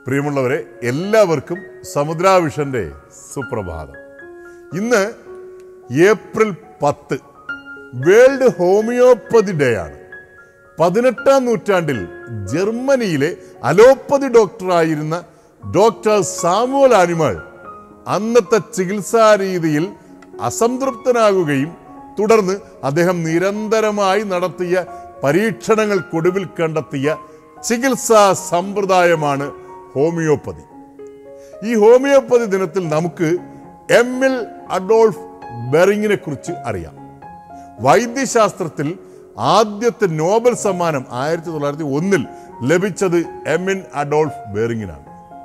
പ്രിയമുള്ളവരെ എല്ലാവർക്കും സമുദ്രാവിഷന്റെ സുപ്രഭാതം ഇന്ന് ഏപ്രിൽ പത്ത് വേൾഡ് ഹോമിയോപ്പതി ഡേ ആണ് പതിനെട്ടാം നൂറ്റാണ്ടിൽ ജർമ്മനിയിലെ അലോപ്പതി ഡോക്ടറായിരുന്ന ഡോക്ടർ സാമുവൽ ആനിമൾ അന്നത്തെ ചികിത്സാ രീതിയിൽ അസംതൃപ്തനാകുകയും തുടർന്ന് അദ്ദേഹം നിരന്തരമായി നടത്തിയ പരീക്ഷണങ്ങൾക്കൊടുവിൽ കണ്ടെത്തിയ ചികിത്സാ സമ്പ്രദായമാണ് ഹോമിയോപ്പതി ഈ ഹോമിയോപ്പതി ദിനത്തിൽ നമുക്ക് എം എൽ അഡോൾഫ് ബെറിങ്ങിനെ കുറിച്ച് അറിയാം വൈദ്യശാസ്ത്രത്തിൽ ആദ്യത്തെ നോബൽ സമ്മാനം ആയിരത്തി തൊള്ളായിരത്തി ഒന്നിൽ ലഭിച്ചത് എം എൻ അഡോൾഫ് ബെറിങ്ങിനാണ്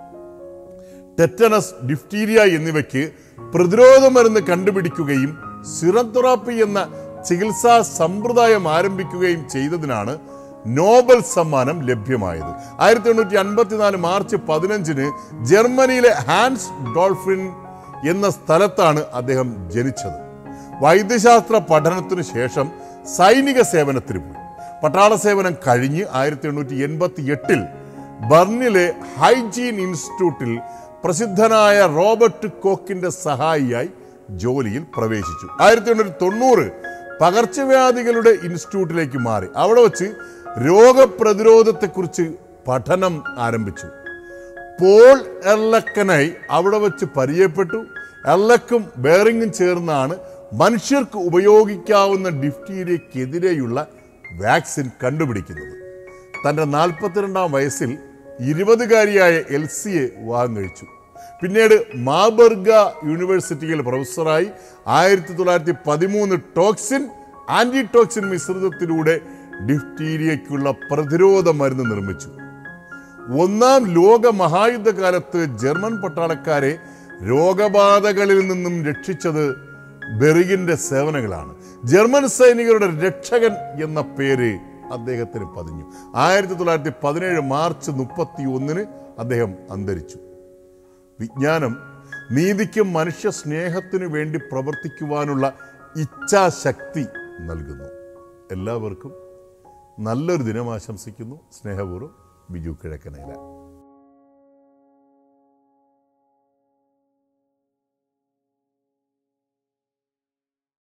ടെറ്റനസ് ഡിഫ്റ്റീരിയ എന്നിവയ്ക്ക് പ്രതിരോധ മരുന്ന് കണ്ടുപിടിക്കുകയും സിറം എന്ന ചികിത്സാ സമ്പ്രദായം ആരംഭിക്കുകയും ചെയ്തതിനാണ് നോബൽ സമ്മാനം ലഭ്യമായത് ആയിരത്തി എണ്ണൂറ്റി അൻപത്തിനാല് മാർച്ച് പതിനഞ്ചിന് ജർമ്മനിയിലെ ഹാൻസ് ഡോൾഫിൻ എന്ന സ്ഥലത്താണ് അദ്ദേഹം ജനിച്ചത് വൈദ്യശാസ്ത്ര പഠനത്തിനു ശേഷം സൈനിക സേവനത്തിന് പോയി പട്ടാള സേവനം കഴിഞ്ഞ് ആയിരത്തി എണ്ണൂറ്റി എൺപത്തി എട്ടിൽ ബർണിലെ ഹൈജീൻ ഇൻസ്റ്റിറ്റ്യൂട്ടിൽ പ്രസിദ്ധനായ റോബർട്ട് കോക്കിന്റെ സഹായിയായി ജോലിയിൽ പ്രവേശിച്ചു ആയിരത്തി എണ്ണൂറ്റി തൊണ്ണൂറ് പകർച്ചവ്യാധികളുടെ ഇൻസ്റ്റിറ്റ്യൂട്ടിലേക്ക് മാറി അവിടെ വച്ച് രോഗപ്രതിരോധത്തെക്കുറിച്ച് പഠനം ആരംഭിച്ചു പോൾ എർലക്കനായി അവിടെ വെച്ച് പരിചയപ്പെട്ടു എർലക്കും ബേറിങ്ങും ചേർന്നാണ് മനുഷ്യർക്ക് ഉപയോഗിക്കാവുന്ന ഡിഫ്റ്റീരിയക്കെതിരെയുള്ള വാക്സിൻ കണ്ടുപിടിക്കുന്നത് തൻ്റെ നാൽപ്പത്തിരണ്ടാം വയസ്സിൽ ഇരുപതുകാരിയായ എൽസിയെ വിവാഹം കഴിച്ചു പിന്നീട് മാബർഗ യൂണിവേഴ്സിറ്റിയിൽ പ്രൊഫസറായി ആയിരത്തി തൊള്ളായിരത്തി പതിമൂന്ന് ടോക്സിൻ ആന്റി ടോക്സിൻ മിശ്രിതത്തിലൂടെ ഡിഫ്റ്റീരിയയ്ക്കുള്ള പ്രതിരോധ മരുന്ന് നിർമ്മിച്ചു ഒന്നാം ലോക മഹായുദ്ധകാലത്ത് ജർമ്മൻ പട്ടാളക്കാരെ രോഗബാധകളിൽ നിന്നും രക്ഷിച്ചത് ബെറിഗിന്റെ സേവനങ്ങളാണ് ജർമ്മൻ സൈനികരുടെ രക്ഷകൻ എന്ന പേര് അദ്ദേഹത്തിന് പതിഞ്ഞു ആയിരത്തി തൊള്ളായിരത്തി പതിനേഴ് മാർച്ച് മുപ്പത്തി ഒന്നിന് അദ്ദേഹം അന്തരിച്ചു വിജ്ഞാനം നീതിക്കും മനുഷ്യ സ്നേഹത്തിനു വേണ്ടി പ്രവർത്തിക്കുവാനുള്ള ഇച്ഛാശക്തി നൽകുന്നു എല്ലാവർക്കും നല്ലൊരു ദിനം ആശംസിക്കുന്നു സ്നേഹപൂർവ്വം ബിജു കിഴക്കനയില